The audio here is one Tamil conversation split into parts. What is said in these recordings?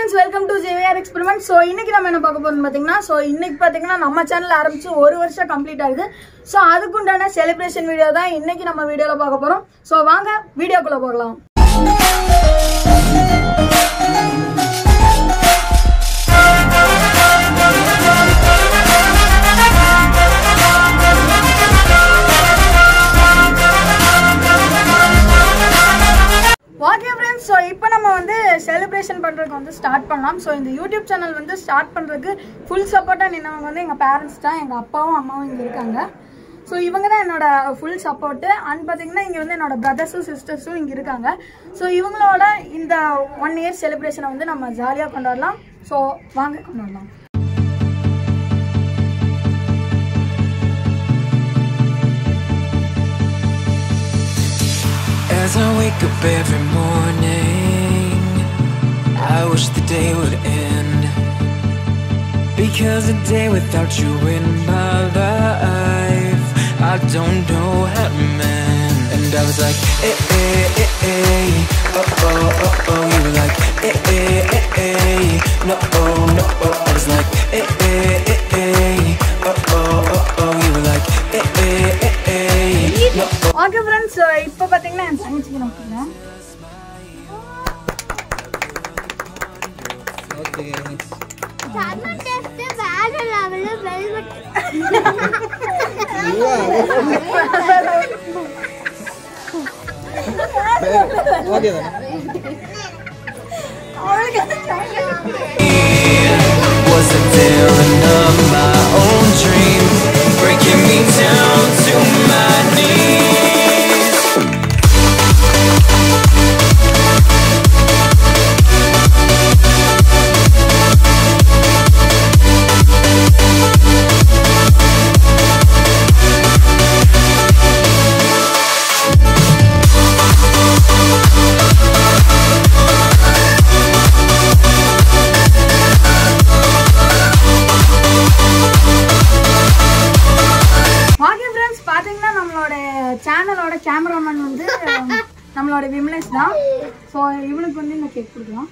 Friends welcome to JVR experiment so இன்னைக்கு நம்ம என்ன பார்க்க போறோம்னு பார்த்தீங்கன்னா ஸோ இன்னைக்கு பார்த்தீங்கன்னா நம்ம சேனல் ஆரம்பிச்சு ஒரு வருஷம் கம்ப்ளீட் ஆகுது ஸோ அதுக்குண்டான செலிப்ரேஷன் வீடியோ தான் இன்னைக்கு நம்ம வீடியோவில் பார்க்க போறோம் ஸோ வாங்க வீடியோக்குள்ள போகலாம் ஓகே ஃப்ரெண்ட்ஸ் ஸோ இப்போ நம்ம வந்து செலிப்ரேஷன் பண்ணுறதுக்கு வந்து ஸ்டார்ட் பண்ணலாம் ஸோ இந்த யூடியூப் சேனல் வந்து ஸ்டார்ட் பண்ணுறதுக்கு ஃபுல் சப்போர்ட்டாக நின்னவங்க வந்து எங்கள் பேரண்ட்ஸ் தான் எங்கள் அப்பாவும் அம்மாவும் இங்கே இருக்காங்க ஸோ இவங்க தான் என்னோட ஃபுல் சப்போர்ட்டு அண்ட் பார்த்தீங்கன்னா இங்கே வந்து என்னோட பிரதர்ஸும் சிஸ்டர்ஸும் இங்கே இருக்காங்க ஸோ இவங்களோட இந்த ஒன் இயர் செலிப்ரேஷனை வந்து நம்ம ஜாலியாக கொண்டாடலாம் ஸோ வாங்க கொண்டாடலாம் As I wake up every morning, I wish the day would end. Because a day without you in my life, I don't know how to mend. And I was like, eh, eh, eh, eh, oh, oh, oh, oh. You were like, eh, eh, eh, eh, no, oh, no, oh. I was like, eh, eh, eh, eh, oh, oh, oh, oh. You were like, eh, eh, eh, eh, no, oh. Okay friends இப்போ பார்த்தீங்கன்னா என் தங்கச்சிக்கு நான் கொடுக்குறேன் Summer test வேற level velvet. was the villain of my own dream, breaking me down to my knees. Okay friends பார்த்தீங்கன்னா நம்மளோட சேனலோட கேமராமேன் வந்து நம்மளோட விமலேஷ் தான் ஸோ இவனுக்கு வந்து இந்த கேக் கொடுக்கலாம்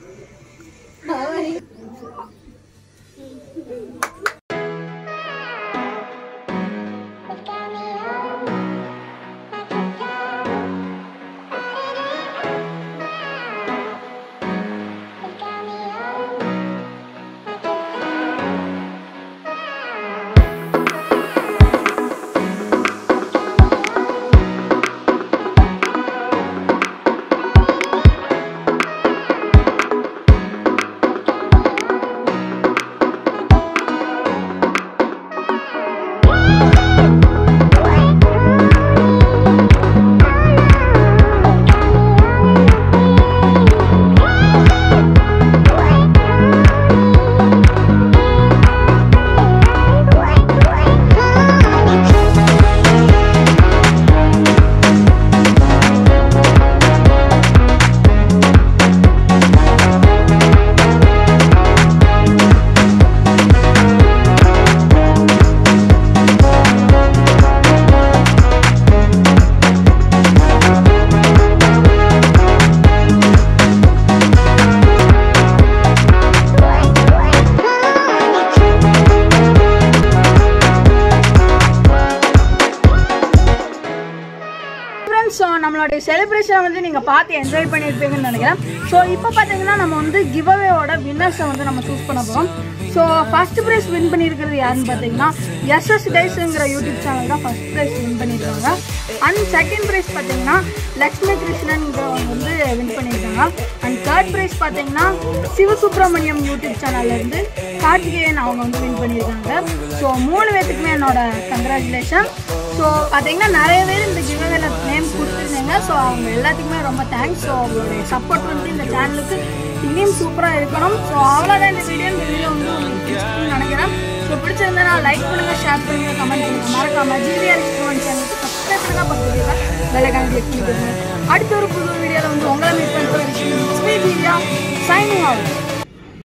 ஃப்ரெண்ட்ஸ் ஸோ நம்மளுடைய செலிப்ரேஷனை வந்து நீங்கள் பார்த்து என்ஜாய் பண்ணியிருப்பீங்கன்னு நினைக்கிறேன் ஸோ இப்போ பார்த்தீங்கன்னா நம்ம வந்து கிவ்அவேவோட வின்னர்ஸை வந்து நம்ம சூஸ் பண்ண போகிறோம் ஸோ ஃபர்ஸ்ட் ப்ரைஸ் வின் பண்ணியிருக்கிறது யாருன்னு பார்த்தீங்கன்னா எஸ்எஸ் டைஸுங்கிற யூடியூப் சேனல் தான் ஃபர்ஸ்ட் ப்ரைஸ் வின் பண்ணியிருக்காங்க அண்ட் செகண்ட் ப்ரைஸ் பார்த்தீங்கன்னா லக்ஷ்மி கிருஷ்ணன்கிறவங்க வந்து வின் பண்ணியிருக்காங்க அண்ட் தேர்ட் ப்ரைஸ் பார்த்தீங்கன்னா சிவசுப்ரமணியம் யூடியூப் சேனல்லேருந்து கார்த்திகேயன் அவங்க வந்து வின் பண்ணியிருக்காங்க ஸோ மூணு பேத்துக்குமே என்னோட கங்க்ராச்சுலேஷன் ஸோ பார்த்தீங்கன்னா நிறைய பேர் இந்த கிவ்அவேல நேம் கொடுத்துருந்தீங்க ஸோ அவங்க எல்லாத்துக்குமே ரொம்ப தேங்க்ஸ் ஸோ அவங்களுடைய சப்போர்ட் வந்து இந்த சேனலுக்கு இனியும் சூப்பராக இருக்கணும் ஸோ அவ்வளோதான் இந்த வீடியோ இந்த வீடியோ வந்து உங்களுக்கு பிடிச்சிருக்குன்னு நினைக்கிறேன் ஸோ பிடிச்சிருந்தா நான் லைக் பண்ணுங்கள் ஷேர் பண்ணுங்கள் கமெண்ட் பண்ணுங்கள் மறக்காம ஜிவிஆர் எக்ஸ்போன் சேனலுக்கு சப்ஸ்கிரைப் பண்ணுங்க பக்கத்தில் வெள்ளைக்கான கிளிக் பண்ணி கொடுங்க அடுத்த ஒரு புது வீடியோவில் வந்து உங்களை மீட் பண்ணுற சைனிங் ஆகும்